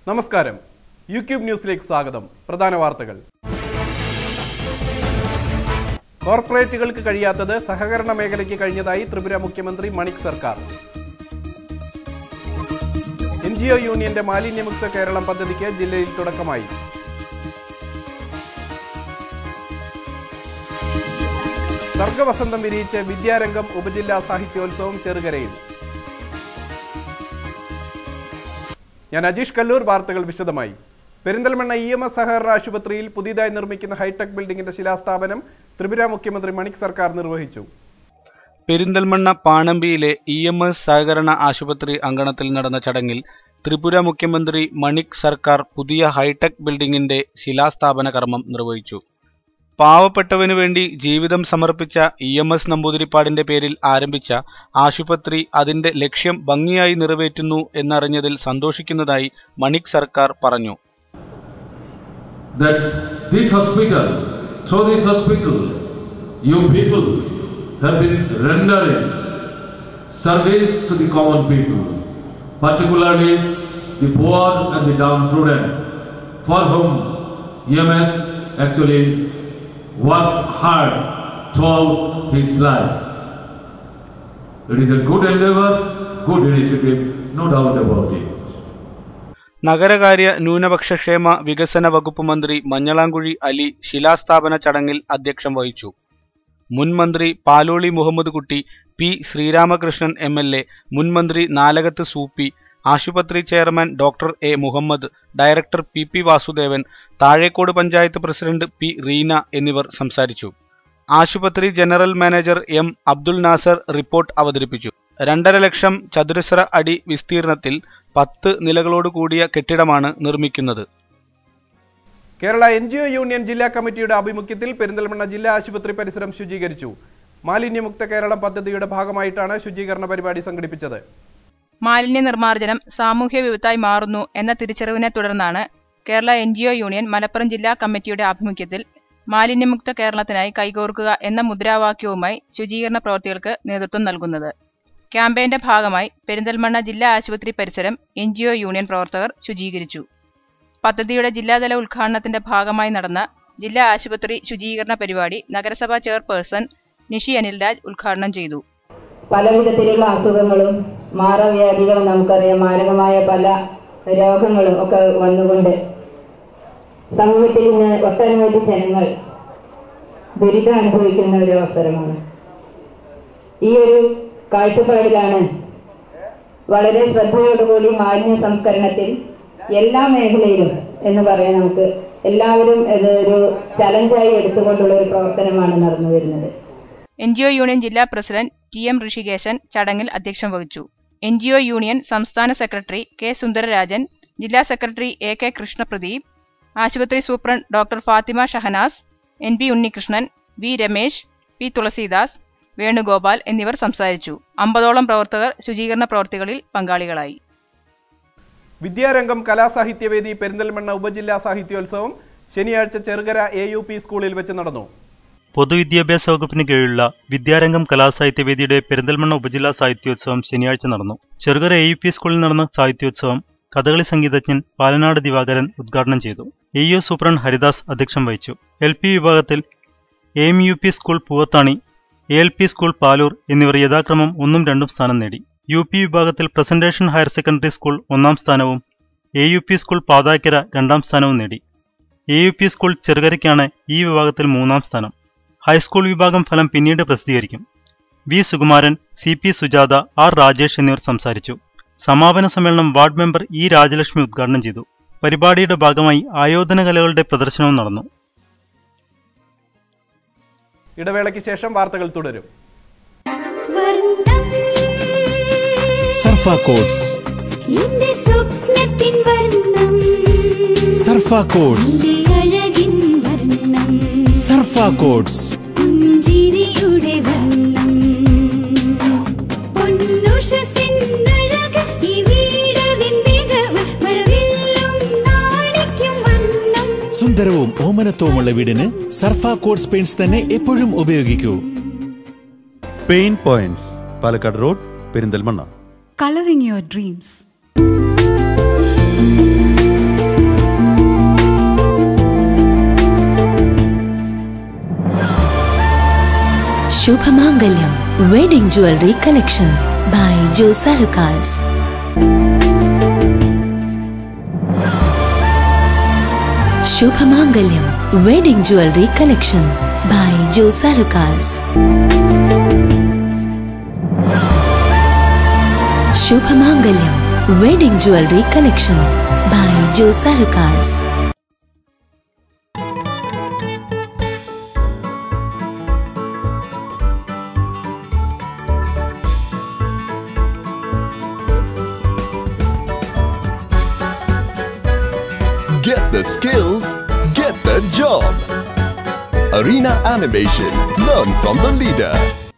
നമസ്കാരം യൂട്യൂബ് ന്യൂസിലേക്ക് സ്വാഗതം പ്രധാന വാർത്തകൾ കോർപ്പറേറ്റുകൾക്ക് കഴിയാത്തത് സഹകരണ മേഖലയ്ക്ക് കഴിഞ്ഞതായി ത്രിപുര മുഖ്യമന്ത്രി മണിക് സർക്കാർ എൻ ജി ഒ യൂണിയന്റെ മാലിന്യമുക്ത കേരളം പദ്ധതിക്ക് ജില്ലയിൽ തുടക്കമായി സർഗവസന്തം വിരിയിച്ച് വിദ്യാരംഗം ഉപജില്ലാ സാഹിത്യോത്സവം ചെറുകരയിൽ ഞാൻ അജീഷ് കല്ലൂർ വാർത്തകൾ വിശദമായി പെരിന്തൽമണ്ണ ഇ എം എസ് സഹകരണ ആശുപത്രിയിൽ പുതിയതായി നിർമ്മിക്കുന്ന ഹൈടെക് ബിൽഡിംഗിന്റെ ശിലാസ്ഥാപനം ത്രിപുര മുഖ്യമന്ത്രി മണിക് സർക്കാർ നിർവഹിച്ചു പെരിന്തൽമണ്ണ പാണമ്പിയിലെ ഇ എം എസ് സഹകരണ ആശുപത്രി അങ്കണത്തിൽ നടന്ന ചടങ്ങിൽ ത്രിപുര മുഖ്യമന്ത്രി മണിക് സർക്കാർ പുതിയ ഹൈടെക് ബിൽഡിംഗിന്റെ ശിലാസ്ഥാപന കർമ്മം നിർവഹിച്ചു പാവപ്പെട്ടവനു വേണ്ടി ജീവിതം സമർപ്പിച്ച ഇ എം എസ് നമ്പൂതിരിപ്പാടിന്റെ പേരിൽ ആരംഭിച്ച ആശുപത്രി അതിന്റെ ലക്ഷ്യം ഭംഗിയായി നിറവേറ്റുന്നു എന്നറിഞ്ഞതിൽ സന്തോഷിക്കുന്നതായി മണിക് സർക്കാർ പറഞ്ഞു that this hospital, through this hospital, you people have been rendering service to the common people, particularly the poor and the downtrodden, for whom EMS actually worked hard throughout his life. It is a good endeavor, good initiative, no doubt about it. നഗരകാര്യ ന്യൂനപക്ഷക്ഷേമ വികസന വകുപ്പ് മന്ത്രി മഞ്ഞളാംകുഴി അലി ശിലാസ്ഥാപന ചടങ്ങിൽ അധ്യക്ഷം വഹിച്ചു മുൻ മന്ത്രി Paloli Muhammad Kutty P Sreeramakrishnan M L A മുൻ മന്ത്രി നാലകത്ത് സൂപ്പി ആശുപത്രി chairman doctor A Muhammad director P P Vasudevan Thazhekode panchayat president P Reena എന്നിവർ സംസാരിച്ചു ആശുപത്രി general manager M Abdul Nasar report അവതരിപ്പിച്ചു രണ്ടര ലക്ഷം ചതുരശ്ര അടി വിസ്തീർണത്തിൽ പത്ത് നിലകളോട് കൂടിയ കെട്ടിടമാണ് നിർമ്മിക്കുന്നത് Kerala N G O union ജില്ലാ കമ്മിറ്റിയുടെ ആഭിമുഖ്യത്തിൽ പെരിന്തൽമണ്ണ ജില്ലാ ആശുപത്രി പരിസരം ശുചീകരിച്ചു മാലിന്യമുക്ത കേരളം പദ്ധതിയുടെ ഭാഗമായിട്ടാണ് ശുചീകരണ പരിപാടി സംഘടിപ്പിച്ചത് മാലിന്യ നിർമ്മാർജ്ജനം സാമൂഹ്യ വിപത്തായി മാറുന്നു എന്ന തിരിച്ചറിവിനെ തുടർന്നാണ് Kerala N G O union Malappuram ജില്ലാ കമ്മിറ്റിയുടെ ആഭിമുഖ്യത്തിൽ മാലിന്യമുക്ത കേരളത്തിനായി കൈകോർക്കുക എന്ന മുദ്രാവാക്യവുമായി ശുചീകരണ പ്രവൃത്തികൾക്ക് നേതൃത്വം നൽകുന്നത് ക്യാമ്പയിന്റെ ഭാഗമായി പെരിന്തൽമണ്ണ ജില്ലാ ആശുപത്രി പരിസരം എൻ ജി ഒ യൂണിയൻ പ്രവർത്തകർ ശുചീകരിച്ചു പദ്ധതിയുടെ ജില്ലാതല ഉദ്ഘാടനത്തിന്റെ ഭാഗമായി നടന്ന ജില്ലാ ആശുപത്രി ശുചീകരണ പരിപാടി നഗരസഭാ ചെയർപേഴ്സൺ നിഷി അനിൽരാജ് ഉദ്ഘാടനം ചെയ്തു പല വിധത്തിലുള്ള അസുഖങ്ങളും മാറവ്യാധികളും നമുക്കറിയാം മാരകമായ പല രോഗങ്ങളും ഒക്കെ വന്നുകൊണ്ട് സമൂഹത്തിൽ ഇന്ന് ഒട്ടനവധി ജനങ്ങൾ ദുരിതം അനുഭവിക്കുന്ന ഒരു അവസരമാണ് ഈ ഒരു കാഴ്ചപ്പാടിലാണ് വളരെ ശ്രദ്ധയോടുകൂടി മാലിന്യ സംസ്കരണത്തിൽ എല്ലാ മേഖലയിലും എന്ന് പറയാൻ നമുക്ക് എല്ലാവരും ഇത് ഒരു ചലഞ്ചായി എടുത്തുകൊണ്ടുള്ള ഒരു പ്രവർത്തനമാണ് നടന്നു വരുന്നത് എൻ ജി ഒ യൂണിയൻ ജില്ലാ പ്രസിഡന്റ് ടി എം ഋഷികേശൻ ചടങ്ങിൽ അധ്യക്ഷം വഹിച്ചു എൻ ജി ഒ യൂണിയൻ സംസ്ഥാന സെക്രട്ടറി കെ സുന്ദരരാജൻ ജില്ലാ സെക്രട്ടറി എ കെ കൃഷ്ണപ്രദീപ് ആശുപത്രി superintendent doctor Fathima Shahanas N P Unnikrishnan V Ramesh P Thulasidas Venugopal എന്നിവർ സംസാരിച്ചു അമ്പതോളം പ്രവർത്തകർ ശുചീകരണ പ്രവർത്തികളിൽ പങ്കാളികളായി വിദ്യാരംഗം കലാസാഹിത്യവേദി പെരിന്തൽമണ്ണ ഉപജില്ലാ സാഹിത്യോത്സവം ശനിയാഴ്ച ചെറുകര എ യു പി സ്കൂളിൽ വെച്ച് നടന്നു പൊതുവിദ്യാഭ്യാസ വകുപ്പിന് കീഴിലുള്ള വിദ്യാരംഗം കലാസാഹിത്യവേദിയുടെ പെരിന്തൽമണ്ണ ഉപജില്ലാ സാഹിത്യോത്സവം ശനിയാഴ്ച നടന്നു ചെറുകര എ യു പി സ്കൂളിൽ നടന്ന സാഹിത്യോത്സവം കഥകളി സംഗീതജ്ഞൻ പാലനാട് ദിവാകരൻ ഉദ്ഘാടനം ചെയ്തു എ യു സൂപ്രണ്ട് ഹരിദാസ് അധ്യക്ഷം വഹിച്ചു എൽ പി വിഭാഗത്തിൽ A M U P school Poovathani A L P school Paloor എന്നിവർ യഥാക്രമം ഒന്നും രണ്ടും സ്ഥാനം നേടി യു പി വിഭാഗത്തിൽ പ്രസന്റേഷൻ ഹയർ സെക്കൻഡറി സ്കൂൾ ഒന്നാം സ്ഥാനവും A U P school Pathakkara രണ്ടാം സ്ഥാനവും നേടി എ യു പി സ്കൂൾ ചെറുകരയ്ക്കാണ് ഈ വിഭാഗത്തിൽ മൂന്നാം സ്ഥാനം ഹൈസ്കൂൾ വിഭാഗം ഫലം പിന്നീട് പ്രസിദ്ധീകരിക്കും V Sukumaran C P Sujatha R Rajesh എന്നിവർ സംസാരിച്ചു സമാപന സമ്മേളനം വാർഡ് മെമ്പർ ഇ രാജലക്ഷ്മി ഉദ്ഘാടനം ചെയ്തു പരിപാടിയുടെ ഭാഗമായി ആയോധന കലകളുടെ പ്രദർശനവും നടന്നു ഇടവേളയ്ക്ക് ശേഷം വാർത്തകൾ തുടരും സർഫ കോഡ്സ് എന്റെ സ്വപ്നത്തിൻ വർണ്ണം സർഫ കോഡ്സ് എന്റെ അഴകിൻ വർണ്ണം സർഫ കോഡ്സ് പുഞ്ചിരിയുടെ വർണ്ണം പൊന്നുഷസിൻ അഴക് ഈ വീടതിൻ മികവ് മഴവില്ലും നാണിക്കും വർണ്ണം സുന്ദരവും ഓമനത്വവുമുള്ള വീടിന് സർഫ കോഡ്സ് പെയിന്റ്സ് തന്നെ എപ്പോഴും ഉപയോഗിക്കൂ pain point Palakkad road Perinthalmanna coloring your dreams. ശുഭമാംഗല്യം wedding jewellery collection by ജോസാലുക്കാസ് ശുഭമാംഗല്യം wedding jewellery collection by ജോസാലുക്കാസ് ശുഭമാംഗല്യം wedding jewellery collection by ജോസാലുക്കാസ് Get the skills, get the job. Arena Animation. Learn from the leader.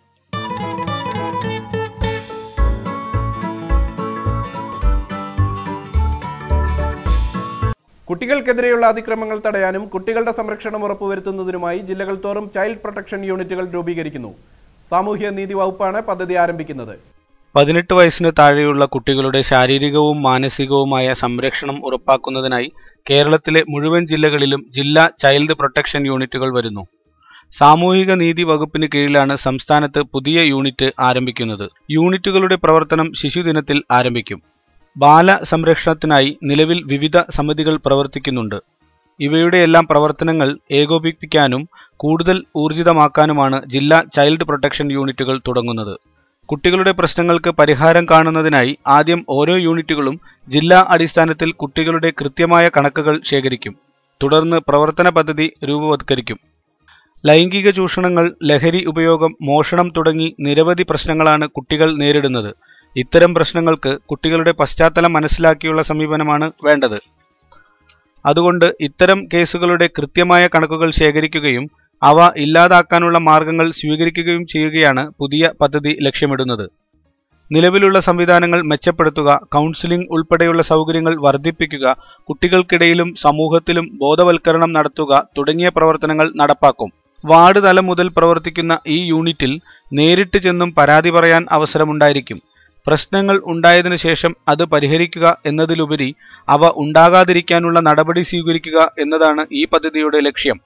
കുട്ടികൾക്കെതിരെയുള്ള അതിക്രമങ്ങൾ തടയാനും കുട്ടികളുടെ സംരക്ഷണം ഉറപ്പുവരുത്തുന്നതിനുമായി ജില്ലകൾ തോറും child protection യൂണിറ്റുകൾ രൂപീകരിക്കുന്നു സാമൂഹ്യ നീതി വകുപ്പാണ് പദ്ധതി ആരംഭിക്കുന്നത് പതിനെട്ട് വയസ്സിന് താഴെയുള്ള കുട്ടികളുടെ ശാരീരികവും മാനസികവുമായ സംരക്ഷണം ഉറപ്പാക്കുന്നതിനായി കേരളത്തിലെ മുഴുവൻ ജില്ലകളിലും ജില്ലാ ചൈൽഡ് പ്രൊട്ടക്ഷൻ യൂണിറ്റുകൾ വരുന്നു സാമൂഹിക നീതി വകുപ്പിന് കീഴിലാണ് സംസ്ഥാനത്ത് പുതിയ യൂണിറ്റ് ആരംഭിക്കുന്നത് യൂണിറ്റുകളുടെ പ്രവർത്തനം ശിശുദിനത്തിൽ ആരംഭിക്കും ബാല സംരക്ഷണത്തിനായി നിലവിൽ വിവിധ സമിതികൾ പ്രവർത്തിക്കുന്നുണ്ട് ഇവയുടെയെല്ലാം പ്രവർത്തനങ്ങൾ ഏകോപിപ്പിക്കാനും കൂടുതൽ ഊർജിതമാക്കാനുമാണ് ജില്ലാ ചൈൽഡ് പ്രൊട്ടക്ഷൻ യൂണിറ്റുകൾ തുടങ്ങുന്നത് കുട്ടികളുടെ പ്രശ്നങ്ങൾക്ക് പരിഹാരം കാണുന്നതിനായി ആദ്യം ഓരോ യൂണിറ്റുകളും ജില്ലാ അടിസ്ഥാനത്തിൽ കുട്ടികളുടെ കൃത്യമായ കണക്കുകൾ ശേഖരിക്കും തുടർന്ന് പ്രവർത്തന പദ്ധതി രൂപവത്കരിക്കും ലൈംഗിക ചൂഷണങ്ങൾ ലഹരി ഉപയോഗം മോഷണം തുടങ്ങി നിരവധി പ്രശ്നങ്ങളാണ് കുട്ടികൾ നേരിടുന്നത് ഇത്തരം പ്രശ്നങ്ങൾക്ക് കുട്ടികളുടെ പശ്ചാത്തലം മനസ്സിലാക്കിയുള്ള സമീപനമാണ് വേണ്ടത് അതുകൊണ്ട് ഇത്തരം കേസുകളുടെ കൃത്യമായ കണക്കുകൾ ശേഖരിക്കുകയും അവ ഇല്ലാതാക്കാനുള്ള മാർഗങ്ങൾ സ്വീകരിക്കുകയും ചെയ്യുകയാണ് പുതിയ പദ്ധതി ലക്ഷ്യമിടുന്നത് നിലവിലുള്ള സംവിധാനങ്ങൾ മെച്ചപ്പെടുത്തുക കൗൺസിലിംഗ് ഉൾപ്പെടെയുള്ള സൗകര്യങ്ങൾ വർദ്ധിപ്പിക്കുക കുട്ടികൾക്കിടയിലും സമൂഹത്തിലും ബോധവൽക്കരണം നടത്തുക തുടങ്ങിയ പ്രവർത്തനങ്ങൾ നടപ്പാക്കും വാർഡ് തലം മുതൽ പ്രവർത്തിക്കുന്ന ഈ യൂണിറ്റിൽ നേരിട്ട് ചെന്നും പരാതി പറയാൻ അവസരമുണ്ടായിരിക്കും പ്രശ്നങ്ങൾ ഉണ്ടായതിനു ശേഷം അത് പരിഹരിക്കുക എന്നതിലുപരി അവ ഉണ്ടാകാതിരിക്കാനുള്ള നടപടി സ്വീകരിക്കുക എന്നതാണ് ഈ പദ്ധതിയുടെ ലക്ഷ്യം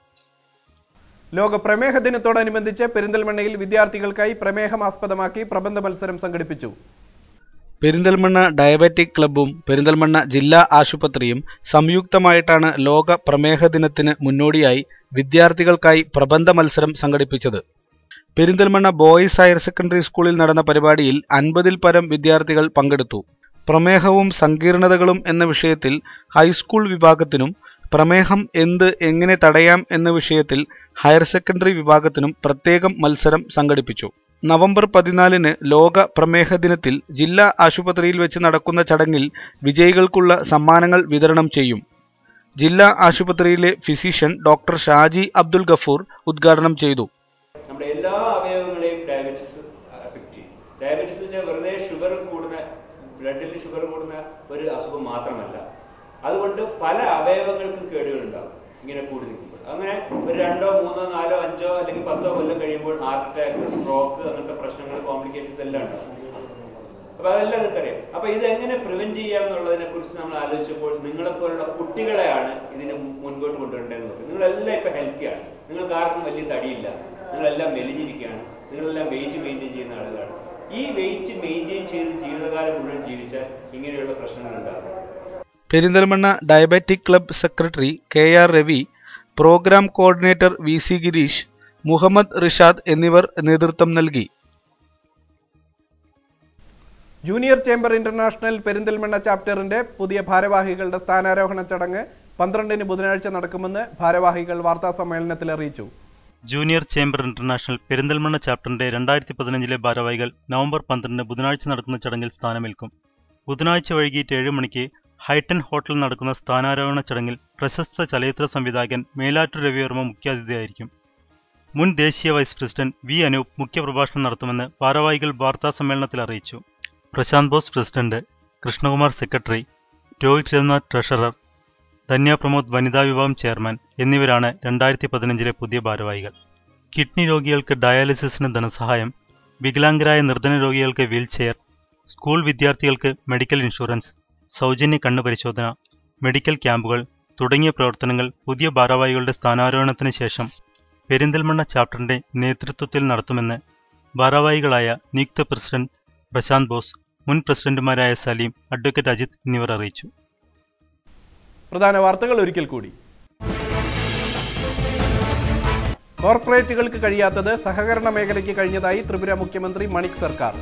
ലോക പ്രമേഹ ദിനത്തോടനുബന്ധിച്ച് പെരിന്തൽമണ്ണയിൽ വിദ്യാർത്ഥികൾക്കായി പ്രമേഹം ആസ്പദമാക്കി പ്രബന്ധ മത്സരം സംഘടിപ്പിച്ചു പെരിന്തൽമണ്ണ ഡയബറ്റിക് ക്ലബ്ബും പെരിന്തൽമണ്ണ ജില്ലാ ആശുപത്രിയും സംയുക്തമായിട്ടാണ് ലോക പ്രമേഹ ദിനത്തിന് മുന്നോടിയായി വിദ്യാർത്ഥികൾക്കായി പ്രബന്ധ മത്സരം സംഘടിപ്പിച്ചത് പെരിന്തൽമണ്ണ ബോയ്സ് ഹയർ സെക്കൻഡറി സ്കൂളിൽ നടന്ന പരിപാടിയിൽ അൻപതിൽ പരം വിദ്യാർത്ഥികൾ പങ്കെടുത്തു പ്രമേഹവും സങ്കീർണതകളും എന്ന വിഷയത്തിൽ ഹൈസ്കൂൾ വിഭാഗത്തിനും പ്രമേഹം എന്ത് എങ്ങനെ തടയാം എന്ന വിഷയത്തിൽ ഹയർ സെക്കൻഡറി വിഭാഗത്തിനും പ്രത്യേകം മത്സരം സംഘടിപ്പിച്ചു നവംബർ പതിനാലിന് ലോക പ്രമേഹ ദിനത്തിൽ ജില്ലാ ആശുപത്രിയിൽ വെച്ച് നടക്കുന്ന ചടങ്ങിൽ വിജയികൾക്കുള്ള സമ്മാനങ്ങൾ വിതരണം ചെയ്യും ജില്ലാ ആശുപത്രിയിലെ ഫിസിഷ്യൻ ഡോക്ടർ ഷാജി അബ്ദുൽ ഗഫൂർ ഉദ്ഘാടനം ചെയ്തു നമ്മുടെ എല്ലാ അവയവങ്ങളെയും ഡയബറ്റിസ് അഫക്റ്റ് ചെയ്യും ഡയബറ്റിസ് എന്ന് വെച്ചാൽ വെറുതെ ഷുഗർ കൂടുന്ന ബ്ലഡിൽ ഷുഗർ കൂടുന്ന ഒരു അസുഖം മാത്രമല്ല അതുകൊണ്ട് പല അവയവങ്ങൾക്കും കേടുകളുണ്ടാകും ഇങ്ങനെ കൂടി നിൽക്കുമ്പോൾ അങ്ങനെ ഒരു രണ്ടോ മൂന്നോ നാലോ അഞ്ചോ അല്ലെങ്കിൽ പത്തോ കൊല്ലം കഴിയുമ്പോൾ ഹാർട്ട് അറ്റാക്ക് സ്ട്രോക്ക് അങ്ങനത്തെ പ്രശ്നങ്ങൾ കോംപ്ലിക്കേഷൻസ് എല്ലാം ഉണ്ടാകും അപ്പൊ അതെല്ലാം നിങ്ങൾക്കറിയാം അപ്പൊ ഇത് എങ്ങനെ പ്രിവെന്റ് ചെയ്യാം എന്നുള്ളതിനെ കുറിച്ച് നമ്മൾ ആലോചിച്ചപ്പോൾ നിങ്ങളെ പോലുള്ള കുട്ടികളെയാണ് ഇതിന് മുൻപോട്ട് കൊണ്ടുവരേണ്ടതെന്ന് നോക്കുന്നത് നിങ്ങളെല്ലാം ഇപ്പൊ ഹെൽത്തിയാണ് നിങ്ങൾക്ക് ആർക്കും വലിയ തടിയില്ല നിങ്ങളെല്ലാം മെലിഞ്ഞിരിക്കുകയാണ് നിങ്ങളെല്ലാം വെയിറ്റ് മെയിൻറ്റെയിൻ ചെയ്യുന്ന ആളുകളാണ് ഈ വെയിറ്റ് മെയിൻറ്റെയിൻ ചെയ്ത് ജീവിതകാലം മുഴുവൻ ജീവിച്ചാൽ ഇങ്ങനെയുള്ള പ്രശ്നങ്ങൾ ഉണ്ടാകും Perinthalmanna diabetic club secretary K R Ravi programme coordinator V C Gireesh Muhammad Rishad എന്നിവർ നേതൃത്വം നൽകി ജൂനിയർ ചേംബർ ഇന്റർനാഷണൽ പെരിന്തൽമണ്ണ ചാപ്റ്ററിന്റെ പുതിയ ഭാരവാഹികളുടെ സ്ഥാനാരോഹണ ചടങ്ങ് പന്ത്രണ്ടിന് ബുധനാഴ്ച നടക്കുമെന്ന് ഭാരവാഹികൾ വാർത്താ സമ്മേളനത്തിൽ അറിയിച്ചു ജൂനിയർ ചേംബർ ഇന്റർനാഷണൽ പെരിന്തൽമണ്ണ ചാപ്റ്ററിന്റെ രണ്ടായിരത്തി പതിനഞ്ചിലെ ഭാരവാഹികൾ നവംബർ പന്ത്രണ്ടിന് ബുധനാഴ്ച നടത്തുന്ന ചടങ്ങിൽ സ്ഥാനമേൽക്കും ബുധനാഴ്ച വൈകിട്ട് ഏഴ് മണിക്ക് ഹൈട്ടൻ ഹോട്ടലിൽ നടക്കുന്ന സ്ഥാനാരോഹണ ചടങ്ങിൽ പ്രശസ്ത ചലച്ചിത്ര സംവിധായകൻ മേലാറ്റൂർ രവിവർമ്മ മുഖ്യാതിഥിയായിരിക്കും മുൻ ദേശീയ വൈസ് പ്രസിഡന്റ് വി അനൂപ് മുഖ്യപ്രഭാഷണം നടത്തുമെന്ന് ഭാരവാഹികൾ വാർത്താ സമ്മേളനത്തിൽ അറിയിച്ചു Prasanth Bose president Krishnakumar secretary Rohit Raghunath treasurer Dhanya Pramod വനിതാ വിഭാഗം ചെയർമാൻ എന്നിവരാണ് രണ്ടായിരത്തി പതിനഞ്ചിലെ പുതിയ ഭാരവാഹികൾ കിഡ്നി രോഗികൾക്ക് ഡയാലിസിസിന് ധനസഹായം വികലാംഗരായ നിർധന രോഗികൾക്ക് വീൽചെയർ സ്കൂൾ വിദ്യാർത്ഥികൾക്ക് മെഡിക്കൽ ഇൻഷുറൻസ് സൗജന്യ കണ്ണ് പരിശോധന മെഡിക്കൽ ക്യാമ്പുകൾ തുടങ്ങിയ പ്രവർത്തനങ്ങൾ പുതിയ ഭാരവാഹികളുടെ സ്ഥാനാരോഹണത്തിന് ശേഷം പെരിന്തൽമണ്ണ ചാപ്റ്ററിന്റെ നേതൃത്വത്തിൽ നടത്തുമെന്ന് ഭാരവാഹികളായ നിയുക്ത പ്രസിഡന്റ് പ്രശാന്ത് ബോസ് മുൻ പ്രസിഡന്റുമാരായ സലീം അഡ്വക്കേറ്റ് അജിത് എന്നിവർ അറിയിച്ചു പ്രധാന വാർത്തകൾ ഒരിക്കൽ കൂടി കോർപ്പറേറ്റുകൾക്ക് കഴിയാത്തത് സഹകരണ മേഖലയ്ക്ക് കഴിഞ്ഞതായി ത്രിപുര മുഖ്യമന്ത്രി മണിക് സർക്കാർ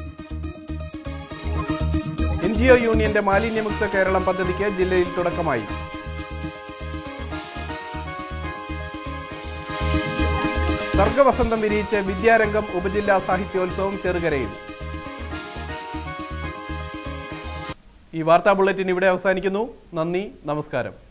എൻ ജി ഒ യൂണിയന്റെ മാലിന്യമുക്ത കേരളം പദ്ധതിക്ക് ജില്ലയിൽ തുടക്കമായി സർഗവസന്തം വിരിയിച്ച് വിദ്യാരംഗം ഉപജില്ലാ സാഹിത്യോത്സവം ചെറുകരയിൽ ഈ വാർത്താ ബുള്ളറ്റിൻ ഇവിടെ അവസാനിക്കുന്നു നന്ദി നമസ്കാരം